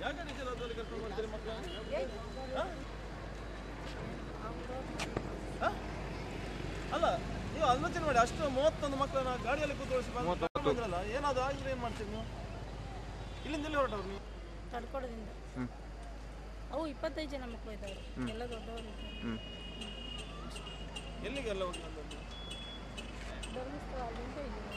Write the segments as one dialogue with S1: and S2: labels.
S1: ಯಾಕೆ ನಿಜದಲ್ಲಿ ಕರ್ಕೊಂಡು ಬರ್ತೀರಿ ಮಕ್ಕಳನ್ನ ಅಲ್ಲ ನೀವು ಆಲೋಚನೆ ಮಾಡಿ ಅಷ್ಟು ಮೂವತ್ತೊಂದು ಮಕ್ಕಳನ್ನ ಗಾಡಿಯಲ್ಲಿ ಕೂತ್ಕೊಳಿಸಿ ಬಂದ್ರಲ್ಲ ಏನಾದ್ರು ಆಗಿದ್ರೆ ಏನು ಮಾಡ್ತೀರಿ ನೀವು ಇಲ್ಲಿಂದ ಎಲ್ಲಿ ಹೊರಟವ್ರು ನೀವು
S2: ತಡ್ಕೊಡೋದ್ರಿಂದ ಅವು ಇಪ್ಪತ್ತೈದು ಜನ ಮಕ್ಕಳು ಇದ್ದಾವೆ ಎಲ್ಲ ದೊಡ್ಡವರು ಇದ್ದಾರೆ
S1: ಎಲ್ಲಿಗೆಲ್ಲ ಹೋಗಿ ಬಂದದ್ದು
S2: ಧರ್ಮಸ್ಥಳ ಅಲ್ಲಿಂದ ಇಲ್ಲಿಗೆ.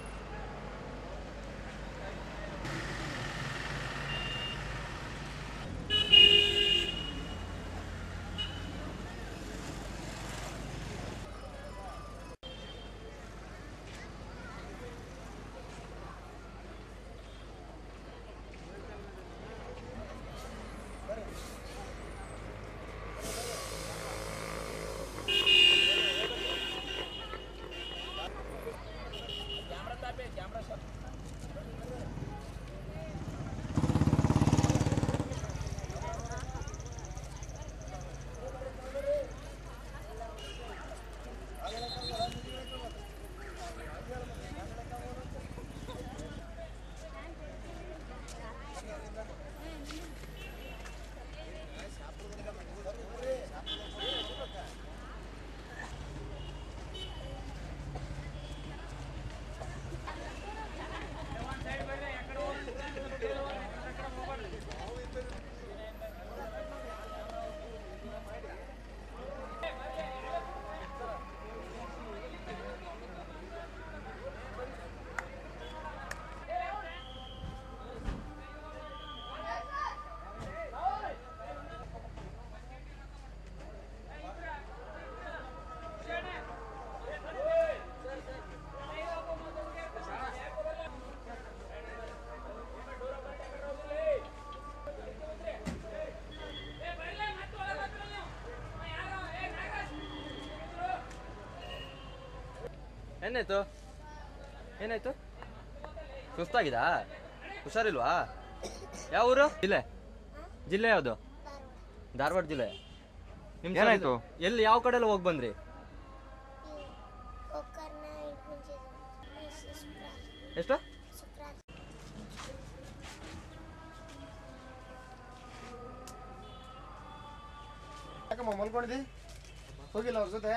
S3: ಏನಾಯ್ತು ಏನಾಯ್ತು ಸುಸ್ತಾಗಿದಾ ಹುಷಾರಿಲ್ವಾ ಯಾವ ಊರು ಜಿಲ್ಲೆ ಜಿಲ್ಲೆ ಯಾವುದು ಧಾರವಾಡ ಜಿಲ್ಲೆ ನಿಮ್
S4: ಏನಾಯ್ತು?
S3: ಎಲ್ಲಿ ಯಾವ ಕಡೆ ಎಲ್ಲ ಹೋಗಿ ಬಂದ್ರಿ
S5: ಗೋಕರ್ಣ ಇಟ್ಕೊಂಡ್ರು
S3: ಎಷ್ಟು
S5: ಶುಕ್ರ
S4: ಯಾಕಮ್ಮ ಮಲ್ಕೊಂಡಿದ್ದಿ ಹೋಗಿಲ್ಲ ಅವ್ರ ಜೊತೆ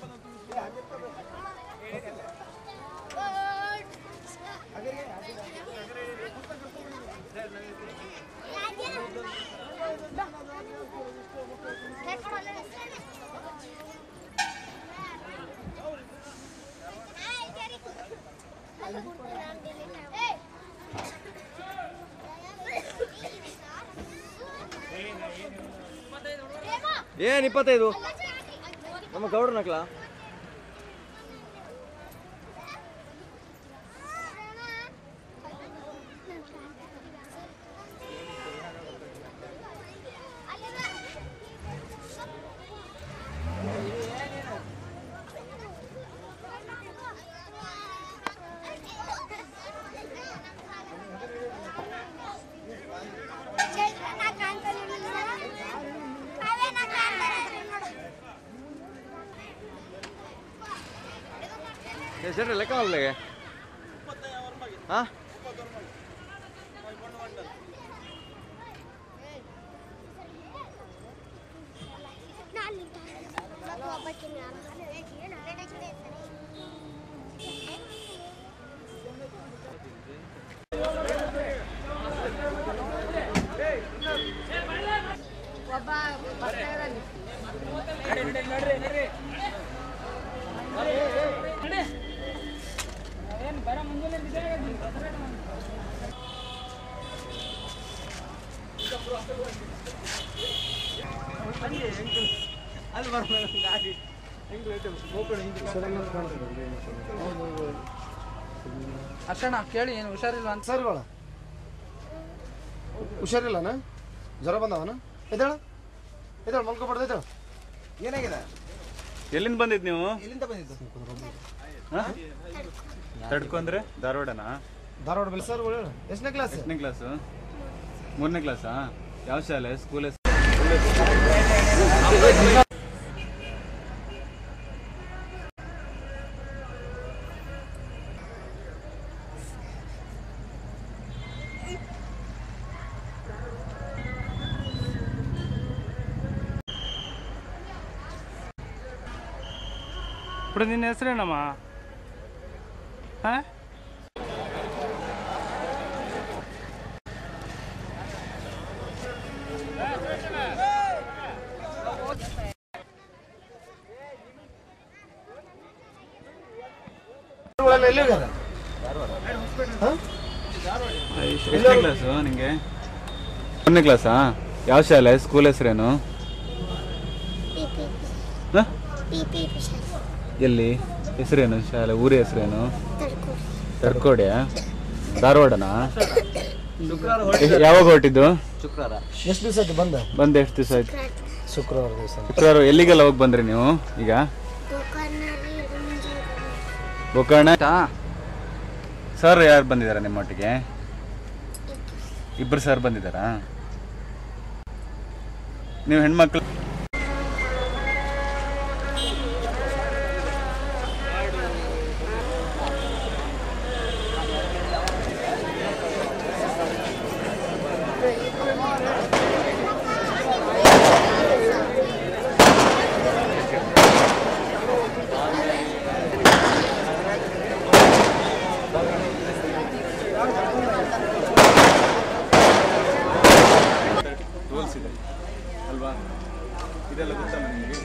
S3: ಏನ್ ಇಪ್ಪತ್ತೈದು ನಮ್ಮ ಗೌಡ್ರ ನಕ್ಲ ಎಷ್ಟು ಲೆಕ್ಕ ಮಾಡ್ಲಿಕ್ಕೆ ಹಾ ಅಲ್ಲಿ ಬರ್ಬೋದು ಗಾಡಿ
S6: ಅಷ್ಟಣ್ಣ ಕೇಳಿ ಏನು ಹುಷಾರಿಲ್ವಾ ಅಂತ
S4: ಸರಿಗಳ ಹುಷಾರಿಲ್ಲನ ಜ್ವರ ಬಂದವನ ಎದ್ದೇಳ ಎದ್ದೇಳ ಮಲ್ಕೊಬಾರ್ದು ಎದ್ದೇಳ ಏನಾಗಿದೆ
S7: ಎಲ್ಲಿಂದ ಬಂದಿದ್ ನೀವು
S4: ಎಲ್ಲಿಂದ ಬಂದಿದ್ದು
S7: ತಡ್ಕೊಂಡ್ರೆ ಧಾರವಾಡನಾ
S4: ಧಾರವಾಡ ಬೆಲ್ ಸರ್ ಎಷ್ಟನೇ ಕ್ಲಾಸ್
S7: ಎಷ್ಟನೇ ಕ್ಲಾಸು ಮೂರನೇ ಕ್ಲಾಸಾ ಯಾವ ಶಾಲೆ ಸ್ಕೂಲ್
S8: ఇప్పుడు ನಿನ್ನ ಹೆಸರೇನಮ್ಮ ಹಾಂ
S4: ಎಲ್ಲಿ ಹೋಗ್ಯಾರ
S7: ಎಷ್ಟನೇ ಕ್ಲಾಸು ನಿಂಗೆ ಒಂದನೇ ಕ್ಲಾಸಾ ಯಾವ ಶಾಲೆ ಸ್ಕೂಲ್ ಹೆಸರೇನು
S5: ಪಿ ಪಿ
S7: ಹಾಂ
S5: ಪಿ ಪಿ ಪಿ ಶಾಲೆ
S7: ಎಲ್ಲಿ ಹೆಸರೇನು ಶಾಲೆ ಊರ ಹೆಸರೇನು
S5: ತಡ್ಕೊಡಿ
S7: ತರ್ಕೋಡ್ಯಾ ಧಾರವಾಡನಾ ಎಷ್ಟ್- ಯಾವಾಗ ಹೊರಟಿದ್ದು
S3: ಶುಕ್ರವಾರ
S4: ಎಷ್ಟು ದಿವಸ ಆಯ್ತು ಬಂದ
S7: ಬಂದು ಎಷ್ಟು ದಿವಸ ಆಯ್ತು
S4: ಶುಕ್ರವಾರ ದಿವಸ
S7: ಶುಕ್ರವಾರ ಎಲ್ಲಿಗೆಲ್ಲ ಹೋಗಿ ಬಂದ್ರಿ ನೀವು ಈಗ
S5: ಗೋಕರ್ಣಲ್ಲಿ ಮುಂಜೆ
S7: ಗೋಕರ್ಣ ಸರ್ ಯಾರು ಬಂದಿದ್ದಾರೆ ನಿಮ್ಮ ಒಟ್ಟಿಗೆ ಇಬ್ಬರು ಸರ್ ಬಂದಿದ್ದಾರಾ ನೀವು ಹೆಣ್ಮಕ್ಳು ರೂಲ್ಸ್ ಇದೆ ಅಲ್ವಾ ಇದೆಲ್ಲ ಗೊತ್ತಲ್ಲ ನಿಮಗೆ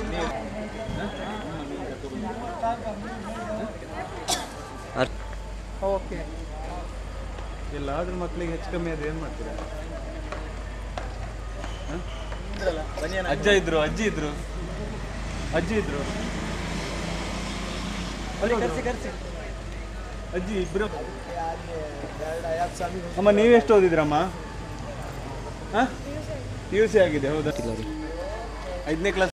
S6: ಓಕೆ
S7: ಎಲ್ಲಾದ್ರೂ ಮಕ್ಕಳಿಗೆ ಹೆಚ್ಚು ಕಮ್ಮಿ ಆದ್ರೆ ಏನು ಮಾಡ್ತೀರಾ ಹ? ಅಜ್ಜ ಇದ್ರು ಅಜ್ಜಿ ಇದ್ರು ಅಜ್ಜಿ ಇದ್ರು ಅಜ್ಜಿ ಇಬ್ರು ಅಮ್ಮ ನೀವೆಷ್ಟು ಓದಿದ್ರಮ್ಮ ಹಾಂ ಪಿ ಯು ಸಿ ಆಗಿದೆ ಹೌದಾ ಐದನೇ ಕ್ಲಾಸ್